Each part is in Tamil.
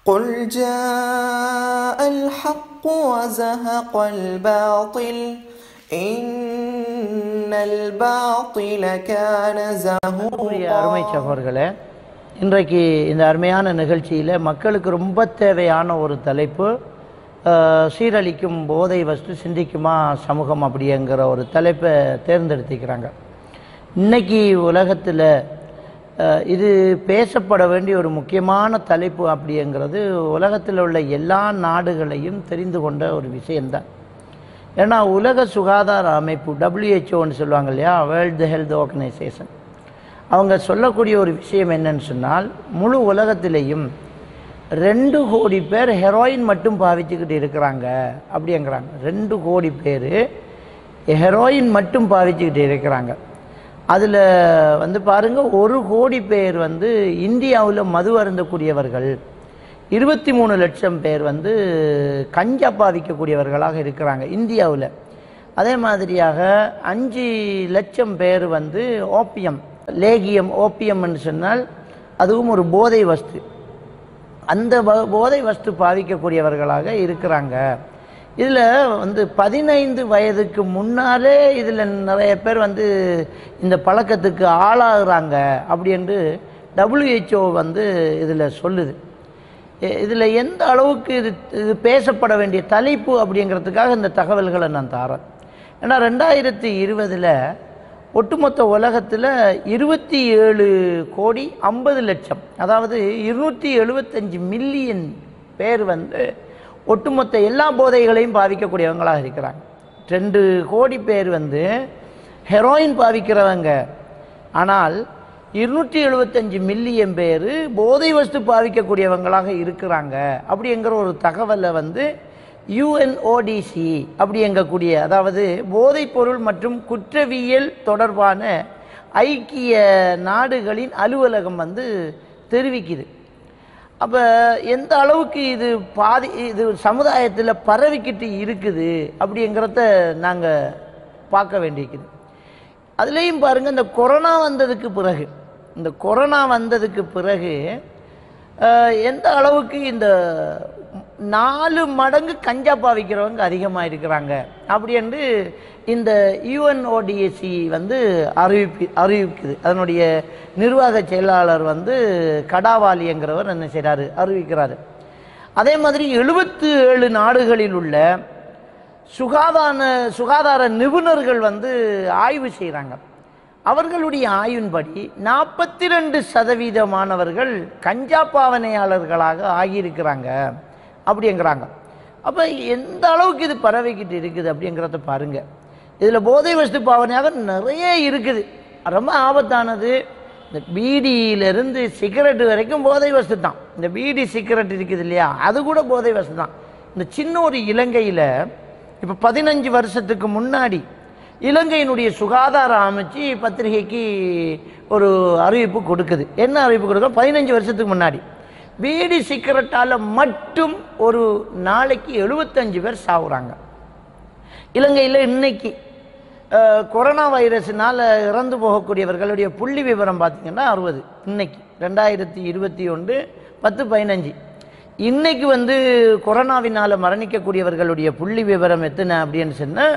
قل جاء الحق وزهق الباطل إن الباطل كان அன்புக்குரிய زهوقا அருமை சகோதரர்களே இன்றைக்கு இந்த அருமையான நிகழ்ச்சியில் மக்களுக்கு ரொம்ப தேவையான ஒரு தலைப்பு அஹ், சீரழிக்கும் போதை வஸ்து சிந்திக்குமா சமூகம் அப்படிங்கிற ஒரு தலைப்பை தேர்ந்தெடுத்திக்கிறாங்க இன்னைக்கு உலகத்தில் இது பேசப்பட வேண்டிய ஒரு முக்கியமான தலைப்பு அப்படிங்கிறது உலகத்தில் உள்ள எல்லா நாடுகளையும் தெரிந்து கொண்ட ஒரு விஷயம்தான் ஏன்னா உலக சுகாதார அமைப்பு டபிள்யூஹெச்ஓன்னு சொல்லுவாங்க இல்லையா வேர்ல்டு ஹெல்த் ஆர்கனைசேஷன் அவங்க சொல்லக்கூடிய ஒரு விஷயம் என்னன்னு சொன்னால் முழு உலகத்திலேயும் ரெண்டு கோடி பேர் ஹெரோயின் மட்டும் பாவிச்சுக்கிட்டு இருக்கிறாங்க அப்படிங்கிறாங்க ரெண்டு கோடி பேர் ஹெரோயின் மட்டும் பாவிச்சுக்கிட்டு இருக்கிறாங்க அதில் வந்து பாருங்க ஒரு கோடி பேர் வந்து இந்தியாவில் மது அருந்தக்கூடியவர்கள் இருபத்தி மூணு லட்சம் பேர் வந்து கஞ்சா பாவிக்கக்கூடியவர்களாக இருக்கிறாங்க இந்தியாவில் அதே மாதிரியாக அஞ்சு லட்சம் பேர் வந்து ஓப்பியம் லேகியம் ஓப்பியம்னு சொன்னால் அதுவும் ஒரு போதை வஸ்து அந்த வ- போதை வஸ்து பாவிக்கக்கூடியவர்களாக இருக்கிறாங்க இதில் வந்து பதினைந்து வயதுக்கு முன்னாலே இதில் நிறைய பேர் வந்து இந்த பழக்கத்துக்கு ஆளாகிறாங்க அப்படி என்று WHO வந்து இதில் சொல்லுது இதில் எந்த அளவுக்கு இது இது பேசப்பட வேண்டிய தலைப்பு அப்படிங்கிறதுக்காக இந்த தகவல்களை நான் தரேன் ஏன்னா ரெண்டாயிரத்தி இருபதில் ஒட்டுமொத்த உலகத்தில் இருபத்தி ஏழு கோடி ஐம்பது லட்சம் அதாவது இருநூற்றி எழுபத்தஞ்சு மில்லியன் பேர் வந்து ஒட்டுமொத்த எல்லா போதைகளையும் பாவிக்கக்கூடியவங்களாக இருக்கிறாங்க ரெண்டு கோடி பேர் வந்து ஹெரோயின் பாவிக்கிறவங்க ஆனால் இருநூற்றி எழுபத்தஞ்சு மில்லியன் பேர் போதை வஸ்து பாவிக்கக்கூடியவங்களாக இருக்கிறாங்க அப்படிங்கிற ஒரு தகவலை வந்து யுஎன்ஓடிசி அப்படிங்கக்கூடிய அதாவது போதைப் பொருள் மற்றும் குற்றவியல் தொடர்பான ஐக்கிய நாடுகளின் அலுவலகம் வந்து தெரிவிக்குது அப்போ எந்த அளவுக்கு இது பாதி இது சமுதாயத்தில் பரவிக்கிட்டு இருக்குது அப்படிங்கிறத நாங்கள் பார்க்க வேண்டியிருக்குது அதுலேயும் பாருங்கள் இந்த கொரோனா வந்ததுக்கு பிறகு இந்த கொரோனா வந்ததுக்கு பிறகு அஹ், எந்த அளவுக்கு இந்த நாலு மடங்கு கஞ்சா பாவிக்கிறவங்க அதிகமாக இருக்கிறாங்க அப்படி என்று இந்த யுஎன்ஓடிஎஸ்சி வந்து அறிவிப்பி அறிவிக்குது அதனுடைய நிர்வாக செயலாளர் வந்து கடாவாலிங்கிறவர் என்ன செய்கிறாரு அறிவிக்கிறாரு அதே மாதிரி எழுபத்து ஏழு நாடுகளில் உள்ள சுகாதார சுகாதார நிபுணர்கள் வந்து ஆய்வு செய்கிறாங்க அவர்களுடைய ஆய்வின்படி நாற்பத்தி ரெண்டு சதவீத மாணவர்கள் கஞ்சா பாவனையாளர்களாக ஆகியிருக்கிறாங்க அப்படிங்கிறாங்க அப்போ எந்த அளவுக்கு இது பரவிக்கிட்டு இருக்குது அப்படிங்கிறத பாருங்க இதில் போதை வஸ்து பாவனையாக நிறைய இருக்குது ரொம்ப ஆபத்தானது இந்த பீடியிலிருந்து சிகரெட் வரைக்கும் போதை வஸ்து தான் இந்த பீடி சிகரெட் இருக்குது இல்லையா அது கூட போதை வஸ்து தான் இந்த சின்ன ஒரு இலங்கையில் இப்போ பதினஞ்சு வருஷத்துக்கு முன்னாடி இலங்கையினுடைய சுகாதார அமைச்சு பத்திரிகைக்கு ஒரு அறிவிப்பு கொடுக்குது என்ன அறிவிப்பு கொடுக்குது பதினஞ்சு வருஷத்துக்கு முன்னாடி பீடி சிகரெட்டால் மட்டும் ஒரு நாளைக்கு எழுபத்தஞ்சு பேர் சாகுறாங்க இலங்கையில் இன்னைக்கு அஹ், கொரோனா வைரஸ்னால இறந்து போகக்கூடியவர்களுடைய புள்ளி விவரம் பார்த்தீங்கன்னா அறுபது இன்னைக்கு ரெண்டாயிரத்தி இருபத்தி ஒன்று பத்து பதினஞ்சு இன்னைக்கு வந்து கொரோனாவினால் மரணிக்கக்கூடியவர்களுடைய புள்ளி விவரம் எத்தனை அப்படின்னு சொன்னால்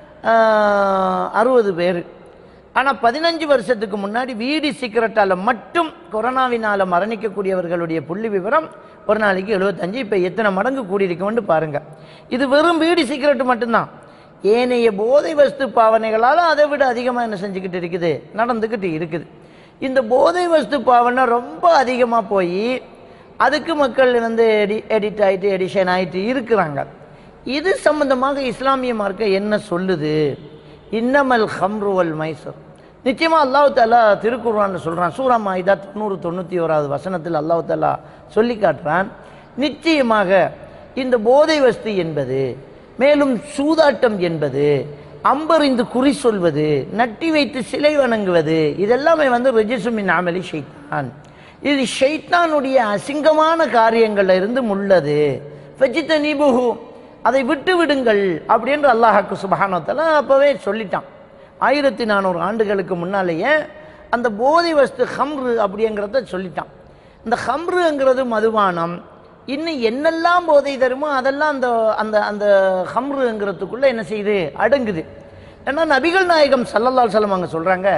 அறுபது பேர் ஆனால் பதினஞ்சு வருஷத்துக்கு முன்னாடி வீடி சிகரெட்டால் மட்டும் கொரோனாவினால் மரணிக்கக்கூடியவர்களுடைய புள்ளி விவரம் ஒரு நாளைக்கு எழுபத்தஞ்சு இப்போ எத்தனை மடங்கு கூடியிருக்கும்னு பாருங்கள் இது வெறும் வீடி சிகரெட் மட்டும்தான் ஏனைய போதை வஸ்து பாவனைகளால் அதை விட அதிகமாக என்ன செஞ்சுக்கிட்டு இருக்குது நடந்துக்கிட்டு இருக்குது இந்த போதை வஸ்து பாவனை ரொம்ப அதிகமாக போய் அதுக்கு மக்கள் வந்து எடி எடிட் ஆகிட்டு எடிஷன் ஆகிட்டு இருக்கிறாங்க இது சம்பந்தமாக இஸ்லாமிய மார்க்கம் என்ன சொல்லுது இன்னமல் ஹம்ரு வல் மைசர் நிச்சயமாக அல்லாஹ் தாலா திருக்குர்ஆன்ல சொல்கிறான் சூரா மாயிதா தொண்ணூறு தொண்ணூற்றி ஓராவது வசனத்தில் அல்லாஹ் தாலா சொல்லி காட்டுறான் நிச்சயமாக இந்த போதை வஸ்து என்பது மேலும் சூதாட்டம் என்பது அம்பறிந்து குறி சொல்வது நட்டி வைத்து சிலை வணங்குவது இதெல்லாமே வந்து ரெஜிசுமின் அமலி ஷைத்தான் இது ஷைத்தானுடைய அசிங்கமான காரியங்கள்ல இருந்து உள்ளது ஃபஜித்த நிபுகு அதை விட்டு விடுங்கள் அப்படின்னு அல்லாஹாக்கு சுபஹானத்தல அப்பவே சொல்லிட்டான் ஆயிரத்தி நானூறு ஆண்டுகளுக்கு முன்னாலேயே அந்த போதை வஸ்து ஹம்ரு அப்படிங்கிறத சொல்லிட்டான் இந்த ஹம்ருங்கிறது மதுபானம் இன்னும் என்னெல்லாம் போதை தருமோ அதெல்லாம் அந்த அந்த அந்த ஹம்ருங்கிறதுக்குள்ள என்ன செய்யுது அடங்குது ஏன்னா நபிகள் நாயகம் சல்லல்லாஹு அலைஹி அங்கே சொல்றாங்க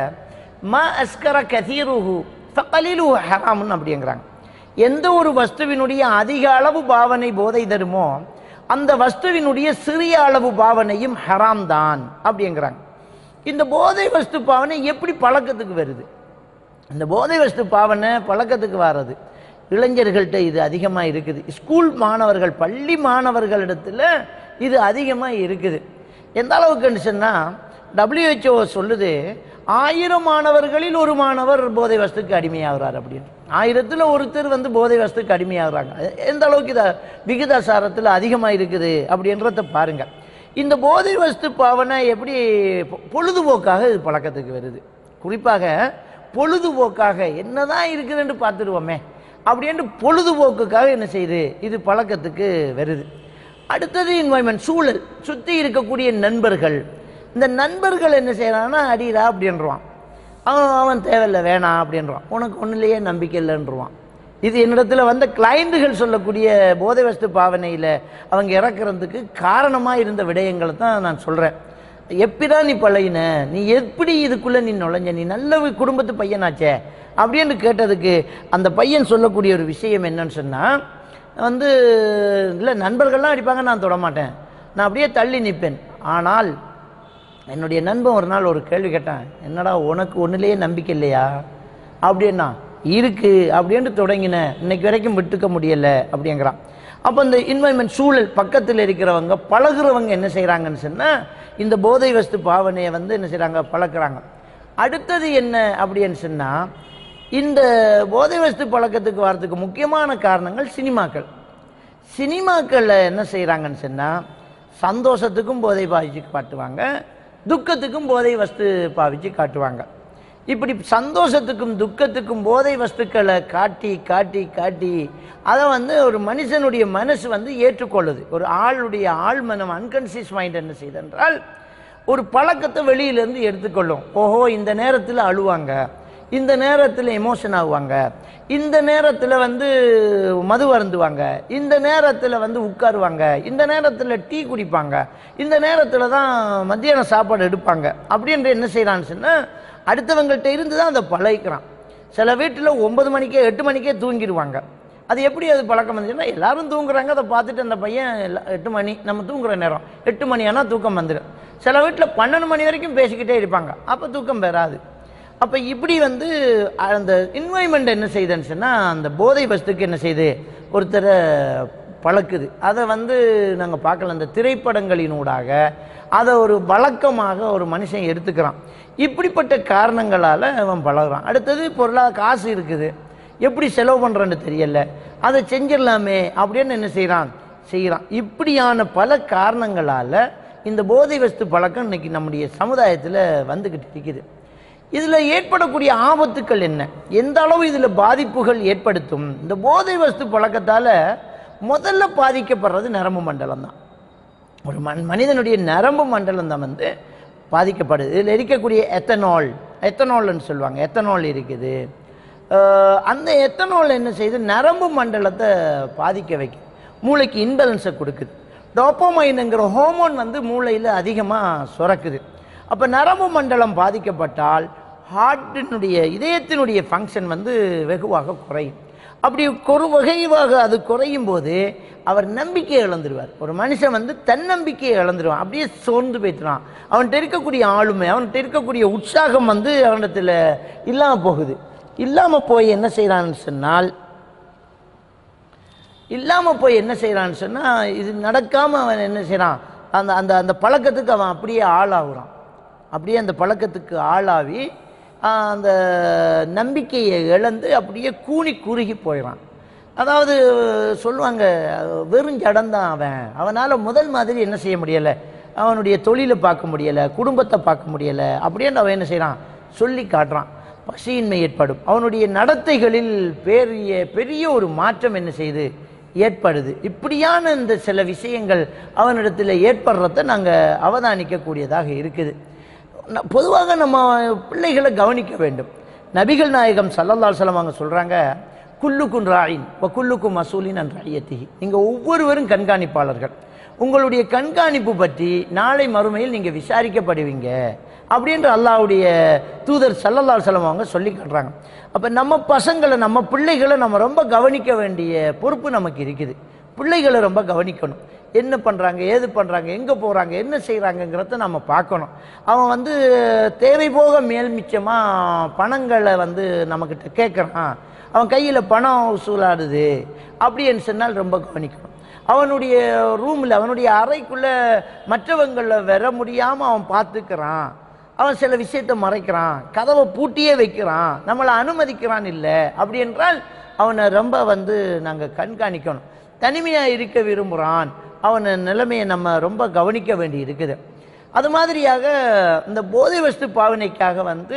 ம அஸ்கர கதீருஹு ஃபகலிலு ஹராமுன்னு அப்படிங்கிறாங்க எந்த ஒரு வஸ்துவினுடைய அதிக அளவு பாவனை போதை தருமோ அந்த வஸ்துவினுடைய சிறிய அளவு பாவனையும் ஹராம் தான் அப்படிங்கிறாங்க இந்த போதை வஸ்து பாவனை எப்படி பழக்கத்துக்கு வருது இந்த போதை வஸ்து பாவனை பழக்கத்துக்கு வர்றது இளைஞர்கள்ட்ட இது அதிகமாக இருக்குது ஸ்கூல் மாணவர்கள் பள்ளி மாணவர்களிடத்துல இது அதிகமாக இருக்குது எந்த அளவுக்குன்னு சொன்னால் WHO சொல்லுது ஆயிரம் மாணவர்களில் ஒரு மாணவர் போதை வஸ்துக்கு அடிமையாகிறார் அப்படின்னு ஆயிரத்தில் ஒருத்தர் வந்து போதை வஸ்துக்கு அடிமையாகிறாங்க எந்த அளவுக்கு இதை விகிதாசாரத்தில் அதிகமாக இருக்குது அப்படின்றத பாருங்க இந்த போதை வஸ்து பாவனை எப்படி பொ- பொழுதுபோக்காக இது பழக்கத்துக்கு வருது குறிப்பாக பொழுதுபோக்காக என்னதான் இருக்குதுன்னு பார்த்துருவோமே அப்படின்ட்டு பொழுதுபோக்குக்காக என்ன செய்யுது இது பழக்கத்துக்கு வருது அடுத்தது என்வாய்மெண்ட் சூழல் சுற்றி இருக்கக்கூடிய நண்பர்கள் இந்த நண்பர்கள் என்ன செய்யறாங்கன்னா அடிடா அப்படின்றான் அவன் அவன் தேவையில்லை வேணாம் அப்படின்றான் உனக்கு ஒன்றுலையே நம்பிக்கை இல்லைன்றான் இது என்னிடத்துல வந்த கிளைண்டுகள் சொல்லக்கூடிய போதை வஸ்து பாவனையில் அவங்க இறக்குறதுக்கு காரணமாக இருந்த விடயங்களை தான் நான் சொல்கிறேன் எப்படிதான் நீ பழகின நீ எப்படி இதுக்குள்ளே நீ நுழைஞ்ச நீ நல்ல வி- குடும்பத்து பையனாச்சே அப்படின்னு கேட்டதுக்கு அந்த பையன் சொல்லக்கூடிய ஒரு விஷயம் என்னன்னு சொன்னால் வந்து இல்லை நண்பர்கள்லாம் அடிப்பாங்க நான் தொட மாட்டேன் நான் அப்படியே தள்ளி நிற்பேன் ஆனால் என்னுடைய நண்பன் ஒரு நாள் ஒரு கேள்வி கேட்டான் என்னடா உனக்கு ஒன்றுலேயே நம்பிக்கை இல்லையா அப்படின்னா இருக்கு அப்படின்ட்டு தொடங்கினேன் இன்னைக்கு வரைக்கும் விட்டுக்க முடியல அப்படிங்கிறான் அப்போ இந்த இன்வைர்மெண்ட் சூழல் பக்கத்தில் இருக்கிறவங்க பழகுறவங்க என்ன செய்கிறாங்கன்னு சொன்னால் இந்த போதை வஸ்து பாவனையை வந்து என்ன செய்கிறாங்க பழக்குறாங்க அடுத்தது என்ன அப்படின்னு சொன்னால் இந்த போதை வஸ்து பழக்கத்துக்கு வரதுக்கு முக்கியமான காரணங்கள் சினிமாக்கள் சினிமாக்களில் என்ன செய்கிறாங்கன்னு சொன்னால் சந்தோஷத்துக்கும் போதை பாவிச்சு காட்டுவாங்க துக்கத்துக்கும் போதை வஸ்து பாவிச்சு காட்டுவாங்க இப்படி சந்தோஷத்துக்கும் துக்கத்துக்கும் போதை வஸ்துக்களை காட்டி காட்டி காட்டி அதை வந்து ஒரு மனுஷனுடைய மனசு வந்து ஏற்றுக்கொள்ளுது ஒரு ஆளுடைய ஆள் மனம் அன்கான்சியஸ் மைண்ட் என்ன செய்யுதென்றால் ஒரு பழக்கத்தை வெளியிலேருந்து எடுத்துக்கொள்ளும் ஓஹோ இந்த நேரத்தில் அழுவாங்க இந்த நேரத்தில் எமோஷன் ஆகுவாங்க இந்த நேரத்தில் வந்து மது அருந்துவாங்க இந்த நேரத்தில் வந்து உட்காருவாங்க இந்த நேரத்தில் டீ குடிப்பாங்க இந்த நேரத்தில் தான் மத்தியான சாப்பாடு எடுப்பாங்க அப்படின்ற என்ன செய்கிறான்னு சொன்னால் அடுத்தவங்கள்ட்ட இருந்து தான் அதை பழகிக்கிறான் சில வீட்டில் ஒன்பது மணிக்கே எட்டு மணிக்கே தூங்கிடுவாங்க அது எப்படி அது பழக்கம் வந்துச்சுன்னா எல்லாரும் தூங்குறாங்க அதை பார்த்துட்டு அந்த பையன் எல்லா- எட்டு மணி நம்ம தூங்குற நேரம் எட்டு மணி ஆனால் தூக்கம் வந்துடும் சில வீட்டில் பன்னெண்டு மணி வரைக்கும் பேசிக்கிட்டே இருப்பாங்க அப்போ தூக்கம் பெறாது அப்போ இப்படி வந்து அந்த இன்வாய்மெண்ட் என்ன செய்யுதுன்னு சொன்னால் அந்த போதை வஸ்துக்கு என்ன செய்யுது ஒருத்தரை பழக்குது அதை வந்து நாங்கள் பார்க்கல அந்த திரைப்படங்களினூடாக அதை ஒரு வழக்கமாக ஒரு மனுஷன் எடுத்துக்கிறான் இப்படிப்பட்ட காரணங்களால் அவன் பழகுறான் அடுத்தது பொருளாக காசு இருக்குது எப்படி செலவு பண்ணுறன்னு தெரியல அதை செஞ்சிடலாமே அப்படின்னு என்ன செய்கிறான் செய்கிறான் இப்படியான பல காரணங்களால் இந்த போதை வஸ்து பழக்கம் இன்னைக்கு நம்முடைய சமுதாயத்தில் வந்துக்கிட்டு இருக்குது இதில் ஏற்படக்கூடிய ஆபத்துக்கள் என்ன எந்த அளவு இதில் பாதிப்புகள் ஏற்படுத்தும் இந்த போதை வஸ்து பழக்கத்தால் முதல்ல பாதிக்கப்படுறது நரம்பு மண்டலம் தான் ஒரு மன் மனிதனுடைய நரம்பு மண்டலம் தான் வந்து பாதிக்கப்படுது இதில் இருக்கக்கூடிய எத்தனால் எத்தனால்னு சொல்லுவாங்க எத்தனால் இருக்குது அஹ் அந்த எத்தனால் என்ன செய்யுது நரம்பு மண்டலத்தை பாதிக்க வைக்குது மூளைக்கு இன்பலன்ஸை கொடுக்குது டோப்போமைனுங்கிற ஹோமோன் வந்து மூளையில் அதிகமாக சுரக்குது அப்போ நரம்பு மண்டலம் பாதிக்கப்பட்டால் ஹார்ட்டினுடைய இதயத்தினுடைய ஃபங்க்ஷன் வந்து வெகுவாக குறையும் அப்படி ஒரு வகைவாக அது குறையும் போது அவர் நம்பிக்கையை இழந்துருவார் ஒரு மனுஷன் வந்து தன்னம்பிக்கையை இழந்துருவான் அப்படியே சோர்ந்து போயிட்டுறான் அவன்கிட்ட இருக்கக்கூடிய ஆளுமை அவன்கிட்ட இருக்கக்கூடிய உற்சாகம் வந்து அவனிடத்தில் இல்லாமல் போகுது இல்லாமல் போய் என்ன செய்கிறான்னு சொன்னால் இல்லாமல் போய் என்ன செய்கிறான்னு சொன்னால் இது நடக்காமல் அவன் என்ன செய்கிறான் அந்த அந்த அந்த பழக்கத்துக்கு அவன் அப்படியே ஆளாகுறான் அப்படியே அந்த பழக்கத்துக்கு ஆளாகி ஆஹ், அந்த நம்பிக்கையை இழந்து அப்படியே கூனி குறுகி போயிடுறான் அதாவது சொல்லுவாங்க வெறும் ஜடந்தான் அவன் அவனால் முதல் மாதிரி என்ன செய்ய முடியலை அவனுடைய தொழிலை பார்க்க முடியலை குடும்பத்தை பார்க்க முடியலை அப்படின்னு அவன் என்ன செய்கிறான் சொல்லி காட்டுறான் பசியின்மை ஏற்படும் அவனுடைய நடத்தைகளில் பெரிய பெரிய ஒரு மாற்றம் என்ன செய்யுது ஏற்படுது இப்படியான இந்த சில விஷயங்கள் அவனிடத்தில் ஏற்படுறத நாங்கள் அவதானிக்கக்கூடியதாக இருக்குது ந- பொதுவாக நம்ம பிள்ளைகளை கவனிக்க வேண்டும் நபிகள் நாயகம் சல்லல்லாஹு அலைஹி வஸல்லம் அவங்க சொல்கிறாங்க குல்லுக்கும் ராயின் இப்போ குல்லுக்கும் மசூலின் அன் ராயத்திகி நீங்கள் ஒவ்வொருவரும் கண்காணிப்பாளர்கள் உங்களுடைய கண்காணிப்பு பற்றி நாளை மறுமையில் நீங்கள் விசாரிக்கப்படுவீங்க அப்படின்ற அல்லாஹ்வுடைய தூதர் சல்லல்லா செல்லம் அவங்க சொல்லி காட்டுறாங்க அப்போ நம்ம பசங்களை நம்ம பிள்ளைகளை நம்ம ரொம்ப கவனிக்க வேண்டிய பொறுப்பு நமக்கு இருக்குது பிள்ளைகளை ரொம்ப கவனிக்கணும் என்ன பண்ணுறாங்க ஏது பண்ணுறாங்க எங்கே போகிறாங்க என்ன செய்கிறாங்கங்கிறத நம்ம பார்க்கணும் அவன் வந்து தேவை போக மேல் மிச்சமாக பணங்களை வந்து நம்மக்கிட்ட கேட்குறான் அவன் கையில் பணம் வசூலாடுது அப்படின்னு சொன்னால் ரொம்ப கவனிக்கணும் அவனுடைய ரூமில் அவனுடைய அறைக்குள்ளே மற்றவங்களை வர முடியாமல் அவன் பார்த்துக்கிறான் அவன் சில விஷயத்தை மறைக்கிறான் கதவை பூட்டியே வைக்கிறான் நம்மளை அனுமதிக்கிறான் இல்லை அப்படி என்றால் அவனை ரொம்ப வந்து நாங்கள் கண்காணிக்கணும் தனிமையாக இருக்க விரும்புகிறான் அவன் நிலைமையை நம்ம ரொம்ப கவனிக்க வேண்டி இருக்குது அது மாதிரியாக இந்த போதை வஸ்து பாவனைக்காக வந்து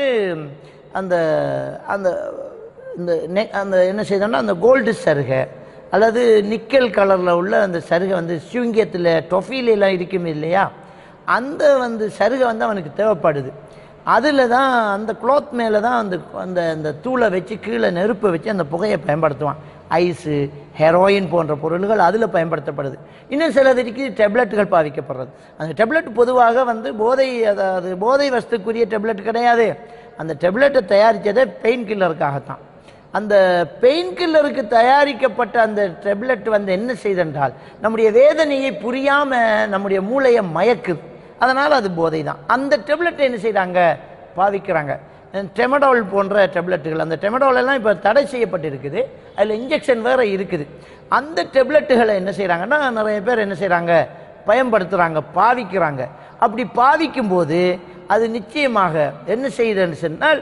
அந்த அந்த இந்த நெ அந்த என்ன செய்தோம்னா அந்த கோல்டு சருகை அல்லது நிக்கல் கலரில் உள்ள அந்த சருகை வந்து சிவிங்கியத்தில் டொஃபிலெலாம் இருக்கும் இல்லையா அந்த வந்து சருகை வந்து அவனுக்கு தேவைப்படுது அதில் தான் அந்த க்ளாத் மேலே தான் அந்த அந்த அந்த தூளை வச்சு கீழே நெருப்பை வச்சு அந்த புகையை பயன்படுத்துவான் ஐஸு ஹெரோயின் போன்ற பொருள்கள் அதில் பயன்படுத்தப்படுது இன்னும் சிலதற்கு டெப்லெட்டுகள் பாவிக்கப்படுறது அந்த டெப்லெட் பொதுவாக வந்து போதை அதாவது போதை வஸ்துக்குரிய டெப்லெட் கிடையாது அந்த டெப்லெட்டை தயாரித்ததே பெயின் கில்லருக்காகத்தான் அந்த பெயின் கில்லருக்கு தயாரிக்கப்பட்ட அந்த டெப்லெட் வந்து என்ன செய்தென்றால் நம்முடைய வேதனையை புரியாமல் நம்முடைய மூளையை மயக்குது அதனால் அது போதை தான் அந்த டெப்லெட்டை என்ன செய்கிறாங்க பாவிக்கிறாங்க டெமடால் போன்ற டெப்லெட்டுகள் அந்த டெமடால் எல்லாம் இப்போ தடை செய்யப்பட்டிருக்குது அதில் இன்ஜெக்ஷன் வேறு இருக்குது அந்த டெப்லெட்டுகளை என்ன செய்கிறாங்கன்னா நிறைய பேர் என்ன செய்கிறாங்க பயன்படுத்துகிறாங்க பாவிக்கிறாங்க அப்படி பாவிக்கும்போது அது நிச்சயமாக என்ன செய்யுதுன்னு சொன்னால்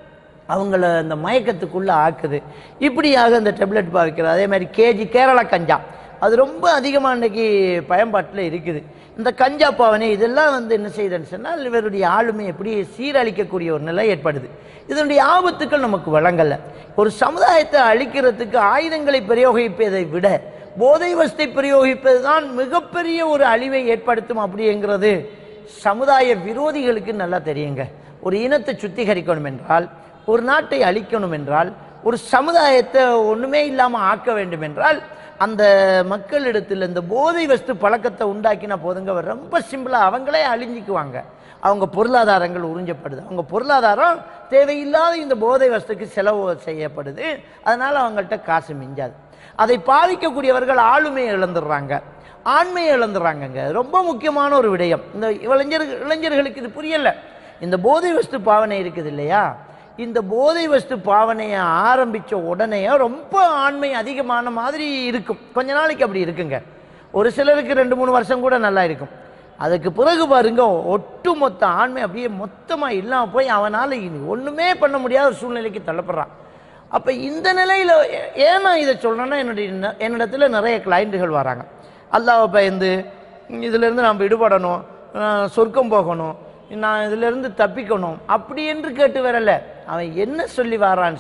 அவங்கள அந்த மயக்கத்துக்குள்ளே ஆக்குது இப்படியாக இந்த டெப்லெட் பாவிக்கிறது அதே மாதிரி கேஜி கேரள கஞ்சா அது ரொம்ப அதிகமாக இன்னைக்கு பயன்பாட்டில் இருக்குது இந்த கஞ்சா பாவனை இதெல்லாம் வந்து என்ன செய்யுதுன்னு சொன்னால் இவருடைய ஆளுமை எப்படி சீரழிக்கக்கூடிய ஒரு நிலை ஏற்படுது இதனுடைய ஆபத்துக்கள் நமக்கு வழங்கலை ஒரு சமுதாயத்தை அழிக்கிறதுக்கு ஆயுதங்களை பிரயோகிப்பதை விட போதை வஸ்தை பிரயோகிப்பது தான் மிகப்பெரிய ஒரு அழிவை ஏற்படுத்தும் அப்படிங்கிறது சமுதாய விரோதிகளுக்கு நல்லா தெரியுங்க ஒரு இனத்தை சுத்திகரிக்கணும் என்றால் ஒரு நாட்டை அழிக்கணும் என்றால் ஒரு சமுதாயத்தை ஒன்றுமே இல்லாமல் ஆக்க வேண்டும் என்றால் அந்த மக்களிடத்தில் இந்த போதை வஸ்து பழக்கத்தை உண்டாக்கினா போதுங்க ரொம்ப சிம்பிளாக அவங்களே அழிஞ்சிக்குவாங்க அவங்க பொருளாதாரங்கள் உறிஞ்சப்படுது அவங்க பொருளாதாரம் தேவையில்லாத இந்த போதை வஸ்துக்கு செலவு செய்யப்படுது அதனால் அவங்கள்ட்ட காசு மிஞ்சாது அதை பாதிக்கக்கூடியவர்கள் ஆளுமையை இழந்துடுறாங்க ஆண்மையை இழந்துடுறாங்கங்க ரொம்ப முக்கியமான ஒரு விடயம் இந்த இளைஞர்கள் இளைஞர்களுக்கு இது புரியலை இந்த போதை வஸ்து பாவனை இருக்குது இல்லையா இந்த போதை வஸ்து பாவனையை ஆரம்பித்த உடனே ரொம்ப ஆண்மை அதிகமான மாதிரி இருக்கும் கொஞ்ச நாளைக்கு அப்படி இருக்குங்க ஒரு சிலருக்கு ரெண்டு மூணு வருஷம் கூட நல்லா இருக்கும் அதுக்கு பிறகு பாருங்க ஒட்டுமொத்த ஆண்மை அப்படியே மொத்தமாக இல்லாமல் போய் அவனால் இனி ஒன்றுமே பண்ண முடியாத ஒரு சூழ்நிலைக்கு தள்ளப்படுறான் அப்போ இந்த நிலையில் ஏன் நான் இதை சொல்கிறேன்னா என்னுடைய ந- என்னிடத்துல நிறைய கிளைண்ட்டுகள் வராங்க அல்லாவை பயந்து இதிலேருந்து நாம் விடுபடணும் அஹ் சொர்க்கம் போகணும் நான் இதிலிருந்து தப்பிக்கணும் அப்படி என்று கேட்டு வரல அவன் என்ன சொல்லி வரான்னு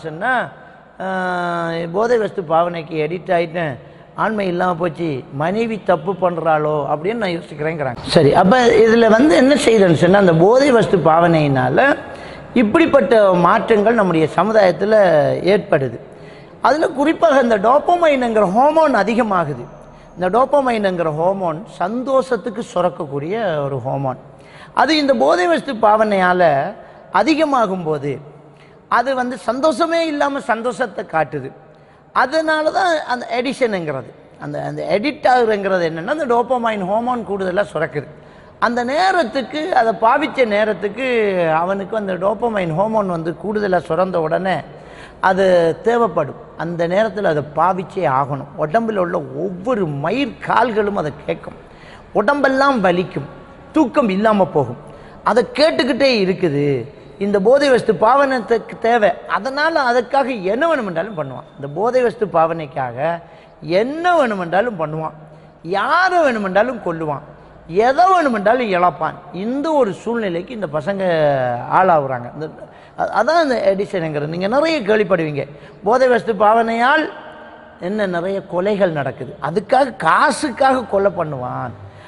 சொன்னால் போதை வஸ்து பாவனைக்கு எடிட் ஆயிட்டேன் ஆண்மை இல்லாமல் போச்சு மனைவி தப்பு பண்ணுறாளோ அப்படின்னு நான் யோசிக்கிறேங்கிறாங்க சரி அப்போ இதில் வந்து என்ன செய்யுதுன்னு சொன்னால் அந்த போதை வஸ்து பாவனையினால் இப்படிப்பட்ட மாற்றங்கள் நம்முடைய சமுதாயத்தில் ஏற்படுது அதில் குறிப்பாக இந்த டோப்பமைனுங்கிற ஹோமோன் அதிகமாகுது இந்த டோப்பமைனுங்கிற ஹோமோன் சந்தோஷத்துக்கு சுரக்கக்கூடிய ஒரு ஹோமோன் அது இந்த போதை வஸ்து பாவனையால் அதிகமாகும் போது அது வந்து சந்தோஷமே இல்லாமல் சந்தோஷத்தை காட்டுது அதனால தான் அந்த எடிஷனுங்கிறது அந்த அந்த எடிட் ஆகுறங்கிறது என்னென்னா அந்த டோப்பமைன் ஹோமோன் கூடுதலாக சுரக்குது அந்த நேரத்துக்கு அதை பாவிச்ச நேரத்துக்கு அவனுக்கு அந்த டோப்பமைன் ஹோமோன் வந்து கூடுதலாக சுரந்த உடனே அது தேவைப்படும் அந்த நேரத்தில் அதை பாவிச்சே ஆகணும் உடம்பில் உள்ள ஒவ்வொரு மயிர் கால்களும் அதை கேட்கும் உடம்பெல்லாம் வலிக்கும் தூக்கம் இல்லாமல் போகும் அதை கேட்டுக்கிட்டே இருக்குது இந்த போதை வஸ்து பாவனத்துக்கு தேவை அதனால் அதுக்காக என்ன வேணுமென்றாலும் பண்ணுவான் இந்த போதை வஸ்து பாவனைக்காக என்ன வேணுமென்றாலும் பண்ணுவான் யாரை வேணுமென்றாலும் கொல்லுவான் எதை வேணுமென்றாலும் இழப்பான் இந்த ஒரு சூழ்நிலைக்கு இந்த பசங்க ஆளாகுறாங்க இந்த அ- அதான் இந்த எடிஷனுங்கிறது நீங்கள் நிறைய கேள்விப்படுவீங்க போதை வஸ்து பாவனையால் என்ன நிறைய கொலைகள் நடக்குது அதுக்காக காசுக்காக கொலை பண்ணுவான்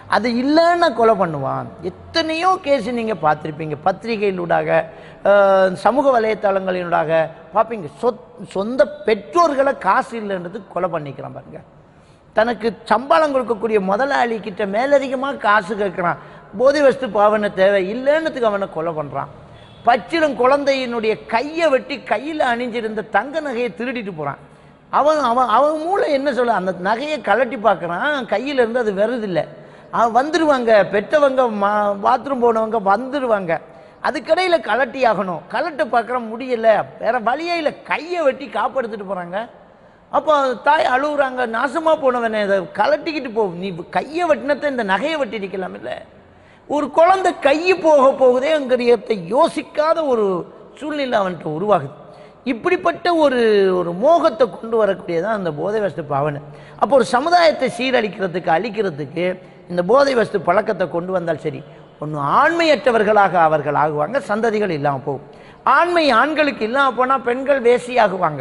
அது இல்லைன்னா கொலை பண்ணுவான் எத்தனையோ கேஸ் நீங்கள் பார்த்துருப்பீங்க பத்திரிகையிலூடாக அஹ், சமூக வலைத்தளங்களினூடாக பார்ப்பீங்க சொத் சொந்த பெற்றோர்களை காசு இல்லைன்றது கொலை பண்ணிக்கிறான் பாருங்க தனக்கு சம்பளம் கொடுக்கக்கூடிய முதலாளி கிட்ட மேலதிகமாக காசு கேட்குறான் போதை வஸ்து பாவனை தேவை இல்லைன்னதுக்கு அவனை கொலை பண்ணுறான் பச்சிலம் குழந்தையினுடைய கையை வெட்டி கையில் அணிஞ்சிருந்த தங்க நகையை திருடிட்டு போகிறான் அவன் அவன் அவன் மூளை என்ன சொல்ல அந்த நகையை கலட்டி பார்க்குறான் கையில் இருந்து அது வருதில்லை அவன் வந்துடுவாங்க பெற்றவங்க மா பாத்ரூம் போனவங்க வந்துடுவாங்க அதுக்கடையில் கலட்டி ஆகணும் கலட்ட பார்க்குற முடியல வேற வழியே இல்லை கையை வெட்டி காப்படுத்திட்டு போகிறாங்க அப்போ தாய் அழுகுறாங்க நாசமாக போனவனே இதை கலட்டிக்கிட்டு போ நீ கையை வெட்டினத்தை இந்த நகையை வெட்டிருக்கலாம் இல்லை ஒரு குழந்தை கை போக போகுதேங்கிறத யோசிக்காத ஒரு சூழ்நிலை அவன்கிட்ட உருவாகுது இப்படிப்பட்ட ஒரு ஒரு மோகத்தை கொண்டு வரக்கூடியதான் அந்த போதை வஸ்து பாவனை அப்போ ஒரு சமுதாயத்தை சீரழிக்கிறதுக்கு அழிக்கிறதுக்கு இந்த போதை வஸ்து பழக்கத்தை கொண்டு வந்தால் சரி ஒன்று ஆண்மையற்றவர்களாக அவர்கள் ஆகுவாங்க சந்ததிகள் இல்லாமல் போகும் ஆண்மை ஆண்களுக்கு இல்லாமல் போனால் பெண்கள் வேசியாகுவாங்க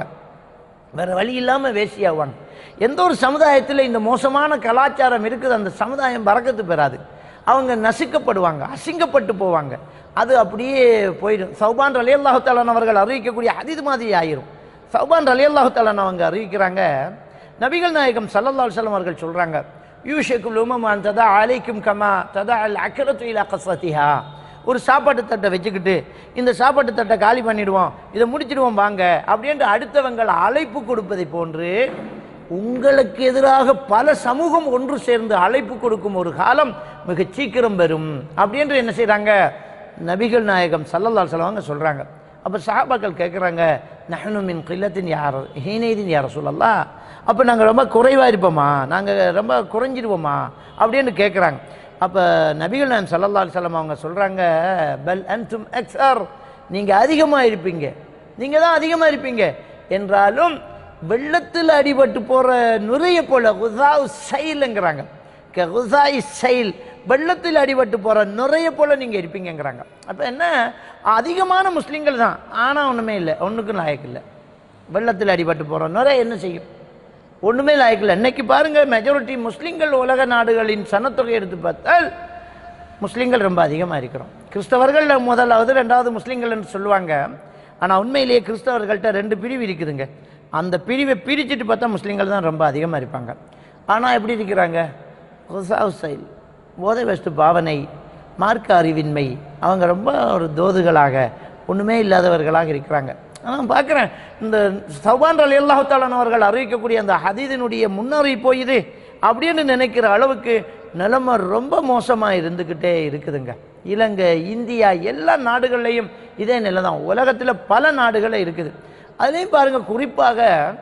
வேற வழி இல்லாமல் வேசியாகுவாங்க எந்த ஒரு சமுதாயத்தில் இந்த மோசமான கலாச்சாரம் இருக்குது அந்த சமுதாயம் பறக்கத்து பெறாது அவங்க நசுக்கப்படுவாங்க அசிங்கப்பட்டு போவாங்க அது அப்படியே போயிடும் சௌபான் அலி அல்லாஹாலன் அவர்கள் அறிவிக்கக்கூடிய அதிது மாதிரி ஆயிரும் சௌபான் அலி அல்லாஹாலன் அவங்க அறிவிக்கிறாங்க நபிகள் நாயகம் சல்லல்லா அலுவலம் அவர்கள் சொல்றாங்க யூஷக்குல் உமமான் ததா அலைக்கும் கமா ததா அல் அக்கரத்து இலா கசத்திஹா ஒரு சாப்பாட்டு தட்டை வச்சுக்கிட்டு இந்த சாப்பாட்டு தட்டை காலி பண்ணிடுவோம் இதை முடிச்சிடுவோம் வாங்க அப்படின்ட்டு அடுத்தவங்கள் அழைப்பு கொடுப்பதை போன்று உங்களுக்கு எதிராக பல சமூகம் ஒன்று சேர்ந்து அழைப்பு கொடுக்கும் ஒரு காலம் மிக சீக்கிரம் வரும் அப்படின்று என்ன செய்றாங்க நபிகள் நாயகம் சல்லல்லா சொல்லுவாங்க சொல்றாங்க அப்போ சஹாபாக்கள் கேட்குறாங்க நஹனு மின் கில்லத்தின் யார் ஹீனேதின் யார சொல்லலாம் அப்போ நாங்கள் ரொம்ப குறைவாக இருப்போமா நாங்கள் ரொம்ப குறைஞ்சிருவோமா அப்படின்னு கேட்குறாங்க அப்போ நபிகள் நாயம் சல்லல்லா அலிஸ்லாம் அவங்க சொல்கிறாங்க பெல் அன்தும் எக்ஸர் நீங்கள் அதிகமாக இருப்பீங்க நீங்கள் தான் அதிகமாக இருப்பீங்க என்றாலும் வெள்ளத்தில் அடிபட்டு போகிற நுரையை போல குசாவு சைலுங்கிறாங்க குசாய் சைல் வெள்ளத்தில் அடிபட்டு போகிற நுரையை போல நீங்கள் இருப்பீங்கங்கிறாங்க அப்போ என்ன அதிகமான முஸ்லீம்கள் தான் ஆனால் ஒன்றுமே இல்லை ஒன்றுக்கும் லாயக்கு இல்லை வெள்ளத்தில் அடிபட்டு போகிற நுரை என்ன செய்யும் ஒன்றுமே லாயக்கில்லை இன்னைக்கு பாருங்க மெஜாரிட்டி முஸ்லீம்கள் உலக நாடுகளின் சனத்தொகை எடுத்து பார்த்தால் முஸ்லீம்கள் ரொம்ப அதிகமாக இருக்கிறோம் கிறிஸ்தவர்கள் முதலாவது ரெண்டாவது முஸ்லீம்கள் என்று சொல்லுவாங்க ஆனால் உண்மையிலேயே கிறிஸ்தவர்கள்ட்ட ரெண்டு பிரிவு இருக்குதுங்க அந்த பிரிவை பிரிச்சுட்டு பார்த்தா முஸ்லீம்கள் தான் ரொம்ப அதிகமாக இருப்பாங்க ஆனால் எப்படி இருக்கிறாங்க குசாவ் சைல் போதை வஸ்து பாவனை மார்க்க அறிவின்மை அவங்க ரொம்ப ஒரு தோதுகளாக ஒன்றுமே இல்லாதவர்களாக இருக்கிறாங்க ஆனால் பார்க்குறேன் இந்த சௌபான் அலி அல்லாஹாலன் அவர்கள் அறிவிக்கக்கூடிய அந்த ஹதீதினுடைய முன்னறிவிப்போ இது அப்படின்னு நினைக்கிற அளவுக்கு நிலைமை ரொம்ப மோசமாக இருந்துக்கிட்டே இருக்குதுங்க இலங்கை இந்தியா எல்லா நாடுகள்லையும் இதே நிலை தான் உலகத்தில் பல நாடுகளில் இருக்குது அதுலேயும் பாருங்கள் குறிப்பாக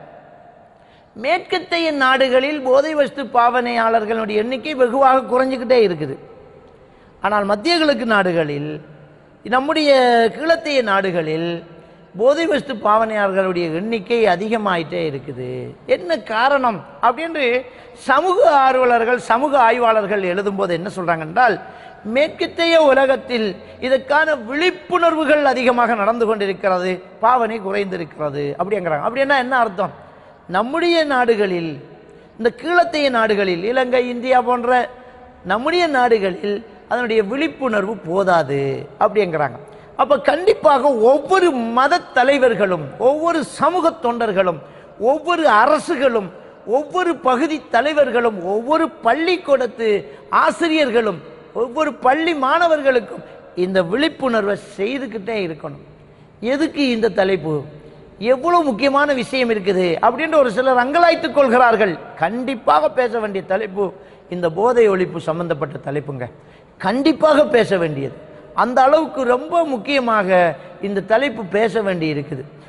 மேற்கத்தைய நாடுகளில் போதை வஸ்து பாவனையாளர்களுடைய எண்ணிக்கை வெகுவாக குறைஞ்சிக்கிட்டே இருக்குது ஆனால் மத்திய கிழக்கு நாடுகளில் நம்முடைய கீழத்தைய நாடுகளில் போதை வஸ்து பாவனையாளர்களுடைய எண்ணிக்கை அதிகமாயிட்டே இருக்குது என்ன காரணம் அப்படின்னு சமூக ஆர்வலர்கள் சமூக ஆய்வாளர்கள் எழுதும்போது என்ன சொல்றாங்க என்றால் மேற்கத்தைய உலகத்தில் இதற்கான விழிப்புணர்வுகள் அதிகமாக நடந்து கொண்டிருக்கிறது பாவனை குறைந்திருக்கிறது அப்படிங்கிறாங்க அப்படின்னா என்ன அர்த்தம் நம்முடைய நாடுகளில் இந்த கீழத்தைய நாடுகளில் இலங்கை இந்தியா போன்ற நம்முடைய நாடுகளில் அதனுடைய விழிப்புணர்வு போதாது அப்படிங்கிறாங்க அப்ப கண்டிப்பாக ஒவ்வொரு மத தலைவர்களும் ஒவ்வொரு சமூக தொண்டர்களும் ஒவ்வொரு அரசுகளும் ஒவ்வொரு பகுதி தலைவர்களும் ஒவ்வொரு பள்ளிக்கூடத்து ஆசிரியர்களும் ஒவ்வொரு பள்ளி மாணவர்களுக்கும் இந்த விழிப்புணர்வை செய்துக்கிட்டே இருக்கணும் எதுக்கு இந்த தலைப்பு எவ்வளவு முக்கியமான விஷயம் இருக்குது அப்படின்ற ஒரு சிலர் அங்கலாய்த்துக் கொள்கிறார்கள் கண்டிப்பாக பேச வேண்டிய தலைப்பு இந்த போதை ஒழிப்பு சம்பந்தப்பட்ட தலைப்புங்க கண்டிப்பாக பேச வேண்டியது அந்த அளவுக்கு ரொம்ப முக்கியமாக இந்த தலைப்பு பேச வேண்டி இருக்குது